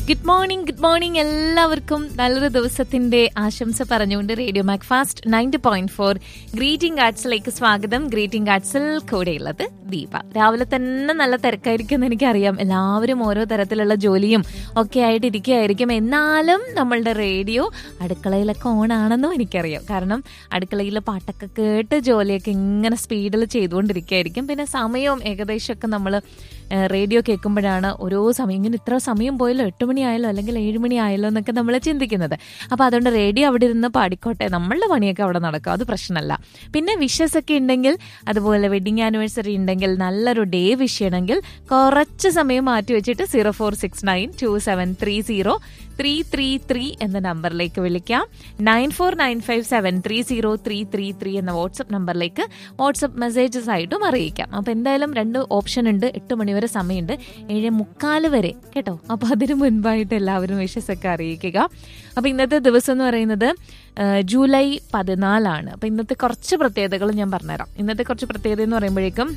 Good morning good morning എല്ലാവർക്കും നല്ലൊരു ദിവസത്തിന്റെ ആശംസ പറഞ്ഞുകൊണ്ട് radio Mac fast ninety point four greeting ആർട്സിലേക്ക് സ്വാഗതം ഗ്രീറ്റിംഗ് ആർട്സിൽ കൂടെയുള്ളത് ദീപ രാവിലെ തന്നെ നല്ല തിരക്കായിരിക്കും എന്ന് എനിക്കറിയാം എല്ലാവരും ഓരോ തരത്തിലുള്ള ജോലിയും ഒക്കെ ആയിട്ട് ഇരിക്കുകയായിരിക്കും എന്നാലും നമ്മളുടെ റേഡിയോ അടുക്കളയിലൊക്കെ ഓണാണെന്നും എനിക്കറിയാം കാരണം അടുക്കളയിൽ പാട്ടൊക്കെ കേട്ട് ജോലിയൊക്കെ ഇങ്ങനെ സ്പീഡിൽ ചെയ്തുകൊണ്ടിരിക്കുകയായിരിക്കും പിന്നെ സമയവും ഏകദേശമൊക്കെ നമ്മൾ റേഡിയോ കേൾക്കുമ്പോഴാണ് ഓരോ സമയം ഇങ്ങനെ ഇത്ര സമയം പോയല്ലോ എട്ട് മണിയായല്ലോ അല്ലെങ്കിൽ ഏഴ് മണി ആയല്ലോ എന്നൊക്കെ നമ്മൾ ചിന്തിക്കുന്നത് അപ്പോൾ അതുകൊണ്ട് റേഡിയോ അവിടെ ഇരുന്ന് പാടിക്കോട്ടെ നമ്മളുടെ പണിയൊക്കെ അവിടെ നടക്കും അത് പ്രശ്നമല്ല പിന്നെ വിഷസ് ഒക്കെ ഉണ്ടെങ്കിൽ അതുപോലെ വെഡിങ് ആനിവേഴ്സറി ഉണ്ടെങ്കിൽ നല്ലൊരു ഡേ വിഷ് ചെയ്യണമെങ്കിൽ കുറച്ച് സമയം മാറ്റി വെച്ചിട്ട് zero four six nine two seven three zero three three three എന്ന നമ്പറിലേക്ക് വിളിക്കാം nine four nine five seven three zero three three three എന്ന വാട്സപ്പ് നമ്പറിലേക്ക് വാട്സപ്പ് മെസ്സേജസ് ആയിട്ടും അറിയിക്കാം അപ്പോൾ എന്തായാലും രണ്ട് ഓപ്ഷൻ ഉണ്ട് എട്ട് മണിവരെ സമയമുണ്ട് ഏഴ് മുക്കാല് വരെ കേട്ടോ അപ്പോൾ അതിന് മുൻപായിട്ട് എല്ലാവരും വിഷസ് ഒക്കെ അറിയിക്കുക അപ്പോൾ ഇന്നത്തെ ദിവസം എന്ന് പറയുന്നത് ആ, ജൂലൈ പതിനാലാണ് അപ്പോൾ ഇന്നത്തെ കുറച്ച് പ്രത്യേകതകൾ ഞാൻ പറഞ്ഞുതരാം ഇന്നത്തെ കുറച്ച് പ്രത്യേകത എന്ന് പറയുമ്പോഴേക്കും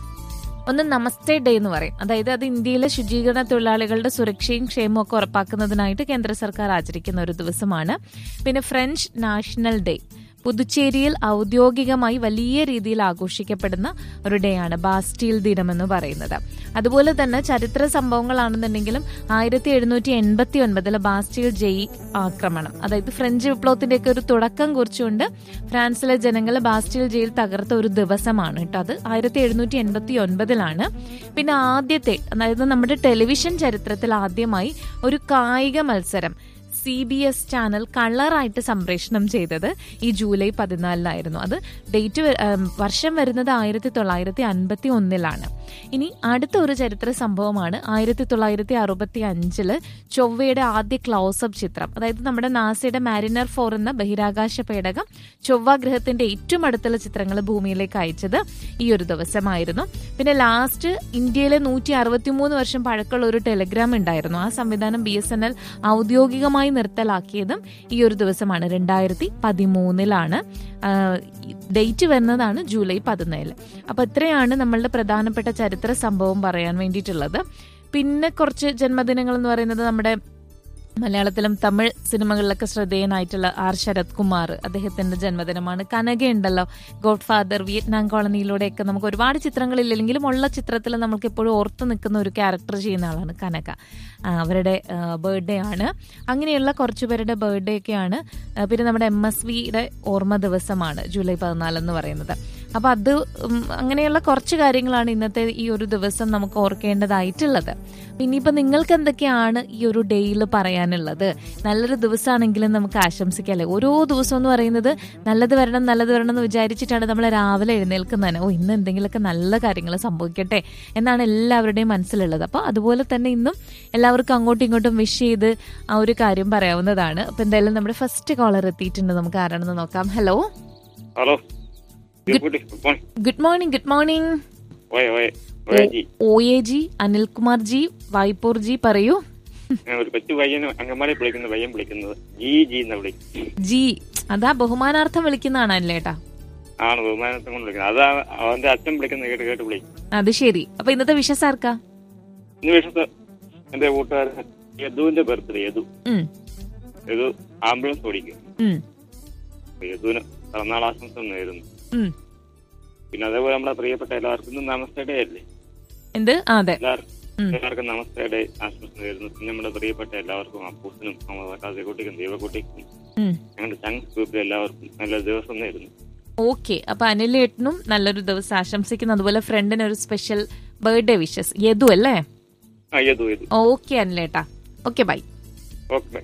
ഒന്ന് നമസ്തേ ഡേ എന്ന് പറയും അതായത് അത് ഇന്ത്യയിലെ ശുചീകരണ തൊഴിലാളികളുടെ സുരക്ഷയും ക്ഷേമവും ഒക്കെ ഉറപ്പാക്കുന്നതിനായിട്ട് കേന്ദ്ര സർക്കാർ ആചരിക്കുന്ന ഒരു ദിവസമാണ് പിന്നെ ഫ്രഞ്ച് നാഷണൽ ഡേ പുതുച്ചേരിയിൽ ഔദ്യോഗികമായി വലിയ രീതിയിൽ ആഘോഷിക്കപ്പെടുന്ന ഒരു ഡേ ആണ് ബാസ്റ്റീൽ ദിനം എന്ന് പറയുന്നത് അതുപോലെ തന്നെ ചരിത്ര സംഭവങ്ങളാണെന്നുണ്ടെങ്കിലും ആയിരത്തി എഴുന്നൂറ്റി എൺപത്തി ഒൻപതിലെ ബാസ്റ്റീൽ ജയ് ആക്രമണം അതായത് ഫ്രഞ്ച് വിപ്ലവത്തിന്റെ ഒക്കെ ഒരു തുടക്കം കുറിച്ചുകൊണ്ട് ഫ്രാൻസിലെ ജനങ്ങൾ ബാസ്റ്റീൽ ജയിൽ തകർത്ത ഒരു ദിവസമാണ് കേട്ടോ അത് ആയിരത്തി എഴുന്നൂറ്റി എൺപത്തി ഒൻപതിലാണ് പിന്നെ ആദ്യത്തെ അതായത് നമ്മുടെ ടെലിവിഷൻ ചരിത്രത്തിൽ ആദ്യമായി ഒരു കായിക മത്സരം സി ബി എസ് ചാനൽ കളറായിട്ട് സംപ്രേഷണം ചെയ്തത് ഈ ജൂലൈ പതിനാലിനായിരുന്നു അത് ഡേറ്റ് വ- ഉം, വർഷം വരുന്നത് ആയിരത്തി തൊള്ളായിരത്തി അൻപത്തി ഒന്നിലാണ് ഇനി അടുത്ത ഒരു ചരിത്ര സംഭവമാണ് ആയിരത്തി തൊള്ളായിരത്തി അറുപത്തി അഞ്ചില് ചൊവ്വയുടെ ആദ്യ ക്ലോസപ്പ് ചിത്രം അതായത് നമ്മുടെ നാസയുടെ മാരിനർ ഫോർ എന്ന ബഹിരാകാശ പേടകം ചൊവ്വ ഗ്രഹത്തിന്റെ ഏറ്റവും അടുത്തുള്ള ചിത്രങ്ങൾ ഭൂമിയിലേക്ക് അയച്ചത് ഈ ഒരു ദിവസമായിരുന്നു പിന്നെ ലാസ്റ്റ് ഇന്ത്യയിലെ നൂറ്റി അറുപത്തിമൂന്ന് വർഷം പഴക്കമുള്ള ഒരു ടെലിഗ്രാം ഉണ്ടായിരുന്നു ആ സംവിധാനം ബി എസ് എൻ എൽ ഔദ്യോഗികമായി നിർത്തലാക്കിയതും ഈ ഒരു ദിവസമാണ് രണ്ടായിരത്തി പതിമൂന്നിലാണ് ഡേറ്റ് വരുന്നതാണ് ജൂലൈ പതിനേഴ് അപ്പൊ ഇത്രയാണ് നമ്മളുടെ പ്രധാനപ്പെട്ട ചരിത്ര സംഭവം പറയാൻ വേണ്ടിയിട്ടുള്ളത് പിന്നെ കുറച്ച് ജന്മദിനങ്ങൾ എന്ന് പറയുന്നത് നമ്മുടെ മലയാളത്തിലും തമിഴ് സിനിമകളിലൊക്കെ ശ്രദ്ധേയനായിട്ടുള്ള ആർ ശരത് കുമാർ അദ്ദേഹത്തിന്റെ ജന്മദിനമാണ് കനകയുണ്ടല്ലോ ഗോഡ് ഫാദർ വിയറ്റ്നാം കോളനിയിലൂടെയൊക്കെ നമുക്ക് ഒരുപാട് ചിത്രങ്ങളില്ലെങ്കിലും ഉള്ള ചിത്രത്തിൽ നമുക്ക് എപ്പോഴും ഓർത്ത് നിൽക്കുന്ന ഒരു ക്യാരക്ടർ ചെയ്യുന്ന ആളാണ് കനക ആ, അവരുടെ ബർത്ത്ഡേ ആണ് അങ്ങനെയുള്ള കുറച്ചു പേരുടെ ബർത്ത്ഡേ ഒക്കെയാണ് ആ, പിന്നെ നമ്മുടെ എം എസ് വിയുടെ ഓർമ്മ ദിവസമാണ് ജൂലൈ പതിനാല് എന്ന് പറയുന്നത് അപ്പൊ അത് ഉം, അങ്ങനെയുള്ള കുറച്ച് കാര്യങ്ങളാണ് ഇന്നത്തെ ഈ ഒരു ദിവസം നമുക്ക് ഓർക്കേണ്ടതായിട്ടുള്ളത് ഇനിയിപ്പോ നിങ്ങൾക്ക് എന്തൊക്കെയാണ് ഈ ഒരു ഡേയിൽ പറയാനുള്ളത് നല്ലൊരു ദിവസമാണെങ്കിലും നമുക്ക് ആശംസിക്കാം അല്ലേ ഓരോ ദിവസം എന്ന് പറയുന്നത് നല്ലത് വരണം നല്ലത് വരണം എന്ന് വിചാരിച്ചിട്ടാണ് നമ്മൾ രാവിലെ എഴുന്നേൽക്കുന്നത് ഓ ഇന്ന് എന്തെങ്കിലുമൊക്കെ നല്ല കാര്യങ്ങൾ സംഭവിക്കട്ടെ എന്നാണ് എല്ലാവരുടെയും മനസ്സിലുള്ളത് അപ്പോൾ അതുപോലെ തന്നെ ഇന്നും എല്ലാവർക്കും അങ്ങോട്ടും ഇങ്ങോട്ടും വിഷ് ചെയ്ത് ആ ഒരു കാര്യം പറയാവുന്നതാണ് അപ്പൊ എന്തായാലും നമ്മുടെ ഫസ്റ്റ് കോളർ എത്തിയിട്ടുണ്ട് നമുക്ക് ആരാണെന്ന് നോക്കാം hello hello good morning good morning good morning ഓയെ ഓയെ ഓയെ ജി ഒ എ ജി അനിൽകുമാർ ജി വായ്പൂർ ജി പറയൂ ഞാൻ ഒരു കൊച്ചു പയ്യന് അങ്കമാലി വിളിക്കുന്ന പയ്യൻ വിളിക്കുന്നത് ജി ജി എന്ന് വിളിക്കും ജി അതാ ബഹുമാനാർത്ഥം വിളിക്കുന്നതാണ് അല്ലേട്ടാ ആണ് ബഹുമാനത്തെ കൊണ്ട് വിളിക്കുന്നത് അതാ അവന്റെ അച്ഛൻ വിളിക്കുന്നത് കേട്ട് കേട്ട് വിളിക്കും അത് ശരി അപ്പൊ ഇന്നത്തെ വിഷസ് ആർക്കാ ഇന്ന് വിഷയത്ത് എന്റെ കൂട്ടുകാരൻ യദുവിന്റെ ബർത്ത്ഡേ യദു ഉം, യദു ആംബുലൻസ് ഓടിക്കും ഉം, അപ്പൊ യദുവിന് പിറന്നാൾ ആശംസ നേരുന്നു ഉം. പിന്നെ അതേപോലെ നമ്മുടെ പ്രിയപ്പെട്ട എല്ലാവർക്കും ഇന്ന് നമസ്തേ ഡേ അല്ലേ എന്ത് ആ, അതെ എല്ലാവർക്കും ഉം. എല്ലാവർക്കും നമസ്തേ ഡേ ആശംസ നേരുന്നു പിന്നെ നമ്മുടെ പ്രിയപ്പെട്ട എല്ലാവർക്കും അപ്പൂസിനും കാസർകുട്ടിക്കും ദൈവക്കുട്ടിക്കും ഉം. ഞങ്ങളുടെ ചങ്സ് ഗ്രൂപ്പിലെ എല്ലാവർക്കും നല്ല ദിവസം നേരുന്നു ഓക്കെ അപ്പൊ അനിലേട്ടനും നല്ലൊരു ദിവസം ആശംസിക്കുന്നു അതുപോലെ ഫ്രണ്ടിന് ഒരു സ്പെഷ്യൽ ബർത്ത്ഡേ വിഷസ് യദു അല്ലേ ആ യദു യദു ഓക്കെ അനിലേട്ടാ ഓക്കെ ബൈ ഓക്കെ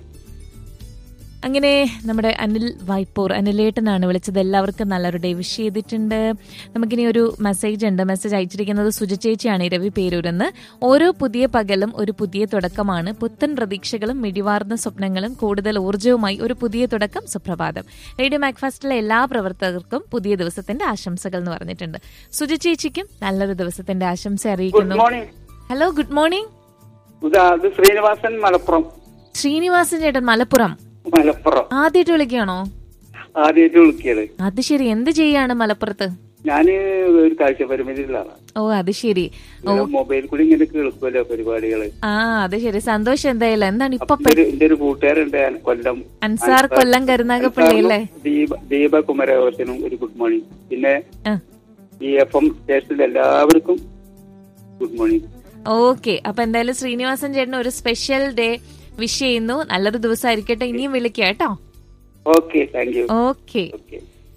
അങ്ങനെ നമ്മുടെ അനിൽ വൈപ്പൂർ അനിലേട്ടനാണ് വിളിച്ചത് എല്ലാവർക്കും നല്ലൊരു ഡേ വിഷ് ചെയ്തിട്ടുണ്ട് നമുക്കിനി ഒരു മെസ്സേജ് ഉണ്ട് മെസ്സേജ് അയച്ചിരിക്കുന്നത് സുജചേച്ചിയാണ് രവി പേരൂരെന്ന് ഓരോ പുതിയ പകലും ഒരു പുതിയ തുടക്കമാണ് പുത്തൻ പ്രതീക്ഷകളും മിടിവാർന്ന സ്വപ്നങ്ങളും കൂടുതൽ ഊർജ്ജവുമായി ഒരു പുതിയ തുടക്കം സുപ്രഭാതം റേഡിയോ മാക്ഫാസ്റ്റിലെ എല്ലാ പ്രവർത്തകർക്കും പുതിയ ദിവസത്തിന്റെ ആശംസകൾ എന്ന് പറഞ്ഞിട്ടുണ്ട് സുജചേച്ചിക്കും നല്ലൊരു ദിവസത്തിന്റെ ആശംസ ഗുഡ് അറിയിക്കുന്നു മോർണിംഗ് ഹലോ ഗുഡ് മോർണിംഗ് ഇതാ അത് ശ്രീനിവാസൻ മലപ്പുറം ശ്രീനിവാസൻ ചേട്ടൻ മലപ്പുറം മലപ്പുറം ആദ്യമായിട്ട് വിളിക്കുകയാണോ ആദ്യമായിട്ട് വിളിക്കിയത് അത് ശരി എന്ത് ചെയ്യാണ് മലപ്പുറത്ത് ഞാന് ഒരു കാഴ്ച പരിമിതിയുള്ള ആളാണ് ഓ അത് ശരി ഓ മൊബൈൽ കൂടി ഇങ്ങനെ കേൾക്കുമല്ലോ പരിപാടികള് ആ അത് ശരി സന്തോഷം എന്തായാലും എന്താണ് ഇപ്പൊ അപ്പൊ എന്റെ ഒരു- എന്റെ ഒരു കൂട്ടുകാരുണ്ട് കൊല്ലം അൻസാർ കൊല്ലം കരുനാഗപ്പള്ളി അല്ലേ ദീപ ദീപ കുമരകത്തിനും ഒരു ഗുഡ് മോർണിംഗ് പിന്നെ ആ ഈ എഫ് എം സ്റ്റേഷനിൽ എല്ലാവർക്കും ഗുഡ് മോർണിംഗ് ഓക്കെ അപ്പൊ എന്തായാലും ശ്രീനിവാസൻ ചേട്ടന് ഒരു സ്പെഷ്യൽ ഡേ വിഷ് ചെയ്യുന്നു നല്ലൊരു ദിവസമായിരിക്കട്ടെ ഇനിയും വിളിക്കുക കേട്ടോ okay thank you okay okay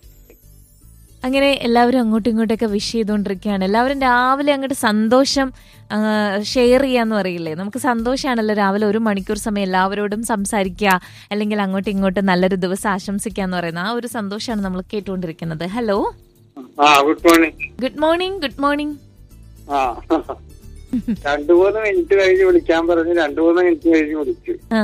അങ്ങനെ എല്ലാവരും അങ്ങോട്ടും ഇങ്ങോട്ടൊക്കെ വിഷ് ചെയ്തുകൊണ്ടിരിക്കുകയാണ് എല്ലാവരും രാവിലെ അങ്ങോട്ട് സന്തോഷം ഷെയർ ചെയ്യാന്ന് പറയില്ലേ നമുക്ക് സന്തോഷമാണല്ലോ രാവിലെ ഒരു മണിക്കൂർ സമയം എല്ലാവരോടും സംസാരിക്കുക അല്ലെങ്കിൽ അങ്ങോട്ടും ഇങ്ങോട്ടും നല്ലൊരു ദിവസം ആശംസിക്കുക എന്ന് പറയുന്ന ആ ഒരു സന്തോഷമാണ് നമ്മൾ കേട്ടുകൊണ്ടിരിക്കുന്നത് ഹലോ ആ good morning good morning good morning ആ രണ്ടു മൂന്ന് മിനിറ്റ് കഴിഞ്ഞ് വിളിക്കാൻ പറഞ്ഞ് രണ്ടു മൂന്ന് മിനിറ്റ് കഴിഞ്ഞ് വിളിച്ചു ആ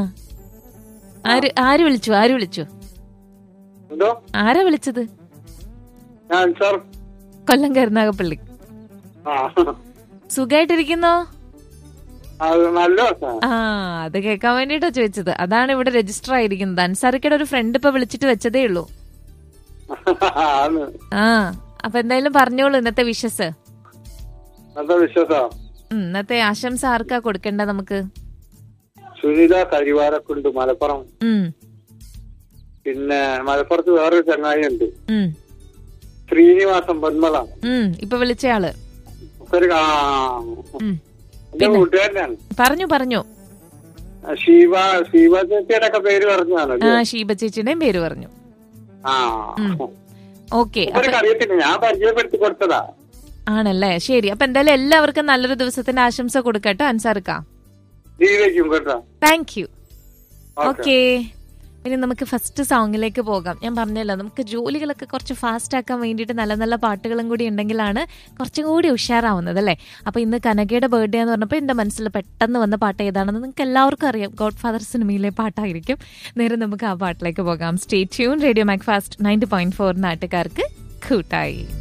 ആര് ആര് വിളിച്ചു ആര് വിളിച്ചു എന്തോ ആരാ വിളിച്ചത് ഞാൻ സാർ കൊല്ലം കരുനാഗപ്പള്ളി ആ സുഖമായിട്ടിരിക്കുന്നോ അത് നല്ല ദിവസമാണ് ആ അത് കേൾക്കാൻ വേണ്ടിട്ടാ ചോദിച്ചത് അതാണ് ഇവിടെ രജിസ്റ്റർ ആയിരിക്കുന്നത് അൻസാറിക്കയുടെ ഒരു ഫ്രണ്ട് ഇപ്പൊ വിളിച്ചിട്ട് വെച്ചതേ ഉള്ളൂ ആണ് ആ അപ്പൊ എന്തായാലും പറഞ്ഞോളൂ ഇന്നത്തെ വിഷസ് നല്ല വിശ്വാസം ഉം, ഇന്നത്തെ ആശംസ ആർക്കാ കൊടുക്കണ്ട നമുക്ക് സുനിത കരിവാരക്കുണ്ട് മലപ്പുറം ഉം, പിന്നെ മലപ്പുറത്ത് വേറൊരു ചങ്ങായി ഉണ്ട് ഉം, ശ്രീനിവാസൻ പൊന്മള ഉം. ഇപ്പൊ വിളിച്ചയാള് ഒരു ആ ഉം. എന്റെ കൂട്ടുകാരനാണ് പറഞ്ഞു പറഞ്ഞു ശിവ ശിവ ചേച്ചിയുടെ ഒക്കെ പേര് പറഞ്ഞാണ് ആ ഷീബ ചേച്ചിയുടെയും പേര് പറഞ്ഞു ആ ഓക്കെ ഒരു അറിയത്തില്ല ഞാൻ പരിചയപ്പെടുത്തി കൊടുത്തതാ ആണല്ലേ ശരി അപ്പൊ എന്തായാലും എല്ലാവർക്കും നല്ലൊരു ദിവസത്തിന്റെ ആശംസ കൊടുക്കട്ടോ അൻസാർക്ക ജീവിക്കും കേട്ടോ താങ്ക് യു ഓക്കെ ഓക്കെ ഇനി നമുക്ക് ഫസ്റ്റ് സോങ്ങിലേക്ക് പോകാം ഞാൻ പറഞ്ഞല്ലോ നമുക്ക് ജോലികളൊക്കെ കുറച്ച് ഫാസ്റ്റ് ആക്കാൻ വേണ്ടിയിട്ട് നല്ല നല്ല പാട്ടുകളും കൂടി ഉണ്ടെങ്കിലാണ് കുറച്ചും കൂടി ഉഷാറാവുന്നത് അല്ലേ അപ്പൊ ഇന്ന് കനകയുടെ ബർത്ത്ഡേ എന്ന് പറഞ്ഞപ്പോൾ എന്റെ മനസ്സിൽ പെട്ടെന്ന് വന്ന പാട്ട് ഏതാണെന്ന് നിങ്ങൾക്ക് എല്ലാവർക്കും അറിയാം ഗോഡ് ഫാദർ സിനിമയിലെ പാട്ടായിരിക്കും നേരെ നമുക്ക് ആ പാട്ടിലേക്ക് പോകാം stay tune radio Mac fast ninety point four നാട്ടുകാർക്ക് കൂട്ടായി